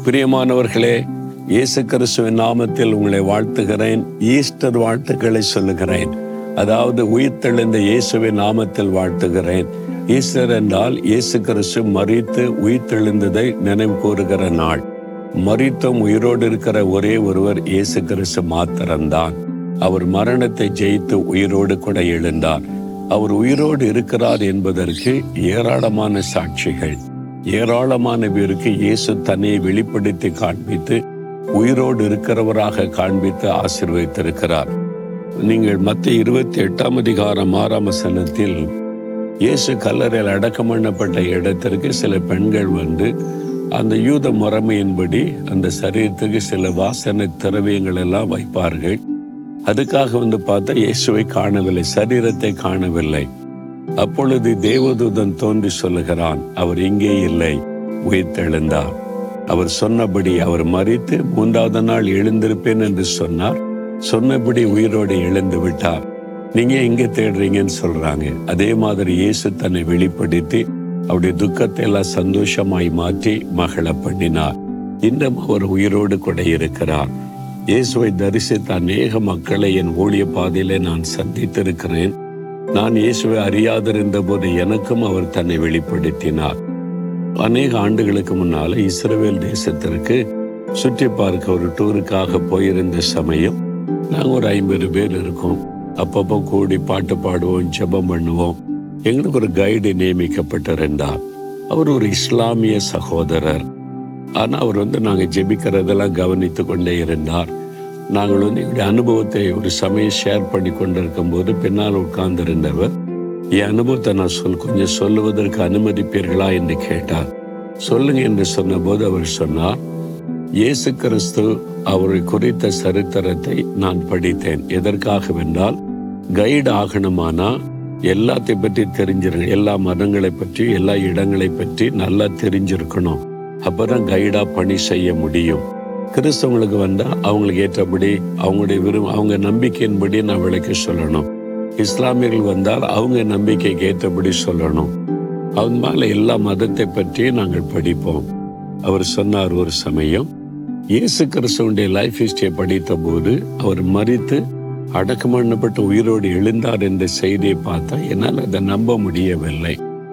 பிரியமானவர்களே இயேசு கிறிஸ்துவின் நாமத்தில் உங்களை வாழ்த்துகிறேன் ஈஸ்டர் வாழ்த்துக்களை சொல்லுகிறேன் அதாவது உயிர்த்தெழுந்த இயேசுவின் நாமத்தில் வாழ்த்துகிறேன் ஈஸ்டர் என்றால் இயேசு கிறிஸ்து மறித்து உயிர்த்தெழுந்ததை நினைவு கூறுகிற நாள் மறித்தும் உயிரோடு இருக்கிற ஒரே ஒருவர் இயேசு கிறிஸ்து மாத்திரம்தான் அவர் மரணத்தை ஜெயித்து உயிரோடு கூட எழுந்தார் அவர் உயிரோடு இருக்கிறார் என்பதற்கு ஏராளமான சாட்சிகள் ஏராளமான பேருக்கு இயேசு தன்னை வெளிப்படுத்தி காண்பித்து உயிரோடு இருக்கிறவராக காண்பித்து ஆசீர்வதித்திருக்கிறார் நீங்கள் மத்த இருபத்தி எட்டாம் அதிகாரம் ஆறாம் வசனத்தில் இயேசு கல்லறையில் அடக்கம் பண்ணப்பட்ட இடத்திற்கு சில பெண்கள் வந்து அந்த யூத முறைமையின்படி அந்த சரீரத்துக்கு சில வாசனை திரவியங்கள் எல்லாம் வைப்பார்கள் அதுக்காக வந்து பார்த்தா இயேசுவை காணவில்லை சரீரத்தை காணவில்லை அப்பொழுது தேவதூதன் தோன்றி சொல்லுகிறான் அவர் இங்கே இல்லை உயிர்த்தெழுந்தார் அவர் சொன்னபடி அவர் மறித்து மூன்றாவது நாள் எழுந்திருப்பேன் என்று சொன்னார் சொன்னபடி உயிரோடு எழுந்து விட்டார் நீங்க எங்க தேடுறீங்கன்னு சொல்றாங்க அதே மாதிரி இயேசு தன்னை வெளிப்படுத்தி அவருடைய துக்கத்தை எல்லாம் சந்தோஷமாய் மாற்றி மகள பண்ணினார் இன்னும் அவர் உயிரோடு கூட இருக்கிறார் இயேசுவை தரிசித்த அநேக மக்களை என் ஊழிய பாதையிலே நான் சந்தித்திருக்கிறேன் நான் இயேசுவை அறியாதிருந்த போது எனக்கும் அவர் தன்னை வெளிப்படுத்தினார் அநேக ஆண்டுகளுக்கு முன்னால இஸ்ரேல் தேசத்திற்கு சுற்றி பார்க்க ஒரு டூருக்காக போயிருந்த சமயம் நாங்கள் ஒரு ஐம்பது பேர் இருக்கோம் அப்பப்போ கூடி பாட்டு பாடுவோம் ஜெபம் பண்ணுவோம் எங்களுக்கு ஒரு கைடு நியமிக்கப்பட்டிருந்தார் அவர் ஒரு இஸ்லாமிய சகோதரர் ஆனால் அவர் வந்து நாங்கள் ஜெபிக்கிறதெல்லாம் கவனித்து கொண்டே இருந்தார் நாங்கள் வந்து எங்களுடைய அனுபவத்தை ஒரு சமயம் ஷேர் பண்ணி கொண்டிருக்கும் போது பின்னால் உட்கார்ந்திருந்தவர் என் அனுபவத்தை நான் சொல் கொஞ்சம் சொல்லுவதற்கு அனுமதிப்பீர்களா என்று கேட்டார் சொல்லுங்க என்று சொன்னபோது அவர் சொன்னார் இயேசு கிறிஸ்து அவரை குறித்த சரித்திரத்தை நான் படித்தேன் எதற்காகவென்றால் கைடு ஆகணுமானா எல்லாத்தை பற்றி தெரிஞ்சிருங்க எல்லா மதங்களை பற்றி எல்லா இடங்களை பற்றி நல்லா தெரிஞ்சிருக்கணும் அப்பதான் கைடா பணி செய்ய முடியும் கிறிஸ்தவங்களுக்கு வந்தா அவங்களுக்கு ஏற்றபடி அவங்களுடைய விரும் அவங்க நம்பிக்கையின்படி நான் விளக்கி சொல்லணும் இஸ்லாமியர்கள் வந்தால் அவங்க நம்பிக்கைக்கு ஏற்றபடி சொல்லணும் அதனால எல்லா மதத்தை பற்றி நாங்கள் படிப்போம் அவர் சொன்னார் ஒரு சமயம் இயேசு கிறிஸ்துவனுடைய லைஃப் ஹிஸ்டரியை படித்த போது அவர் மறித்து அடக்கம் பண்ணப்பட்டு உயிரோடு எழுந்தார் என்ற செய்தியை பார்த்தா என்னால் அதை நம்ப முடியவில்லை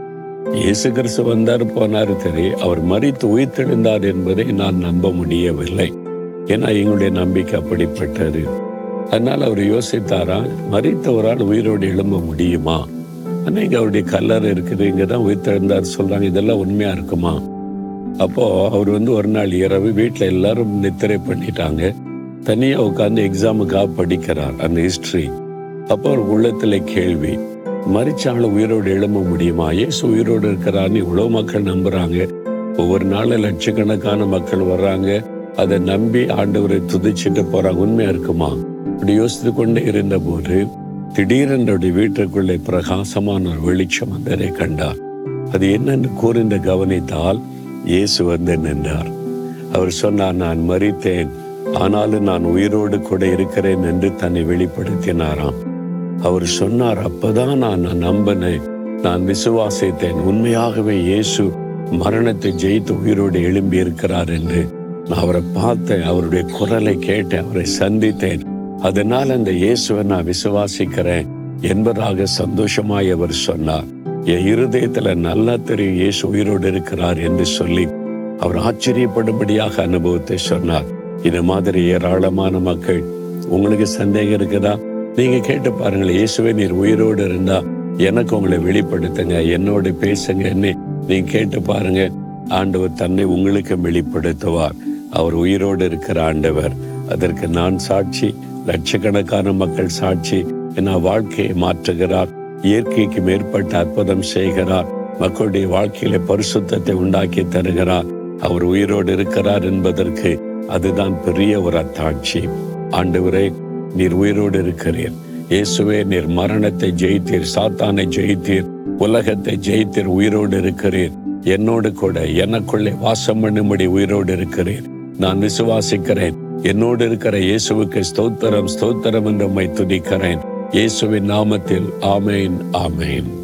இயேசு கிறிஸ்து வந்தார் போனார் சரி அவர் மறித்து உயிர்த்தெழுந்தார் என்பதை நான் நம்ப முடியவில்லை ஏன்னா எங்களுடைய நம்பிக்கை அப்படிப்பட்டது அதனால் அவர் யோசித்தாரா மறித்தவரால் உயிரோடு எழும்ப முடியுமா ஆனால் இங்கே அவருடைய கல்லறை இருக்குது இங்கே தான் உயிர்த்தெழுந்தார் சொல்கிறாங்க இதெல்லாம் உண்மையாக இருக்குமா அப்போ அவர் வந்து ஒரு நாள் இரவு வீட்டில் எல்லாரும் நித்திரை பண்ணிட்டாங்க தனியாக உட்காந்து எக்ஸாமுக்காக படிக்கிறார் அந்த ஹிஸ்டரி அப்போ அவர் உள்ளத்துல கேள்வி மறிச்சால உயிரோடு எழும்ப முடியுமா ஏசு உயிரோடு இருக்கிறான்னு இவ்வளவு மக்கள் நம்புறாங்க ஒவ்வொரு நாளும் லட்சக்கணக்கான மக்கள் வர்றாங்க அதை நம்பி ஆண்டவரை துதிச்சுட்டு போறாங்க உண்மையா இருக்குமா இப்படி யோசித்து கொண்டே இருந்த போது திடீரென்றுடைய வீட்டுக்குள்ளே பிரகாசமான ஒரு வெளிச்சம் வந்ததை கண்டார் அது என்னன்னு கூர்ந்து கவனித்தால் இயேசு வந்து நின்றார் அவர் சொன்னார் நான் மறித்தேன் ஆனாலும் நான் உயிரோடு கூட இருக்கிறேன் என்று தன்னை வெளிப்படுத்தினாராம் அவர் சொன்னார் அப்பதான் நான் நம்பினேன் நான் விசுவாசித்தேன் உண்மையாகவே இயேசு மரணத்தை ஜெயித்து உயிரோடு எழும்பி இருக்கிறார் என்று நான் அவரை பார்த்தேன் அவருடைய குரலை கேட்டேன் அவரை சந்தித்தேன் அதனால் அந்த இயேசுவை நான் விசுவாசிக்கிறேன் என்பதாக சந்தோஷமாய் அவர் சொன்னார் என் இருதயத்துல நல்லா தெரியும் இயேசு உயிரோடு இருக்கிறார் என்று சொல்லி அவர் ஆச்சரியப்படும்படியாக அனுபவத்தை சொன்னார் இது மாதிரி ஏராளமான மக்கள் உங்களுக்கு சந்தேகம் இருக்குதா நீங்க கேட்டு பாருங்களேன் இயேசுவே நீர் உயிரோடு இருந்தா எனக்கு உங்களை வெளிப்படுத்துங்க என்னோட பேசுங்க என்ன நீங்க கேட்டு பாருங்க ஆண்டவர் தன்னை உங்களுக்கு வெளிப்படுத்துவார் அவர் உயிரோடு இருக்கிற ஆண்டவர் அதற்கு நான் சாட்சி லட்சக்கணக்கான மக்கள் சாட்சி என்ன வாழ்க்கையை மாற்றுகிறார் இயற்கைக்கு மேற்பட்ட அற்புதம் செய்கிறார் மக்களுடைய வாழ்க்கையில பரிசுத்தத்தை உண்டாக்கி தருகிறார் அவர் உயிரோடு இருக்கிறார் என்பதற்கு அதுதான் பெரிய ஒரு அத்தாட்சி ஆண்டவரே நீர் உயிரோடு இருக்கிறீர் இயேசுவே நீர் மரணத்தை ஜெயித்தீர் சாத்தானை ஜெயித்தீர் உலகத்தை ஜெயித்தீர் உயிரோடு இருக்கிறீர் என்னோடு கூட எனக்குள்ளே வாசம் பண்ணும்படி உயிரோடு இருக்கிறீர் நான் விசுவாசிக்கிறேன் என்னோடு இருக்கிற இயேசுவுக்கு ஸ்தோத்திரம் ஸ்தோத்திரம் என்று உம்மை துதிக்கிறேன் இயேசுவின் நாமத்தில் ஆமேன் ஆமேன்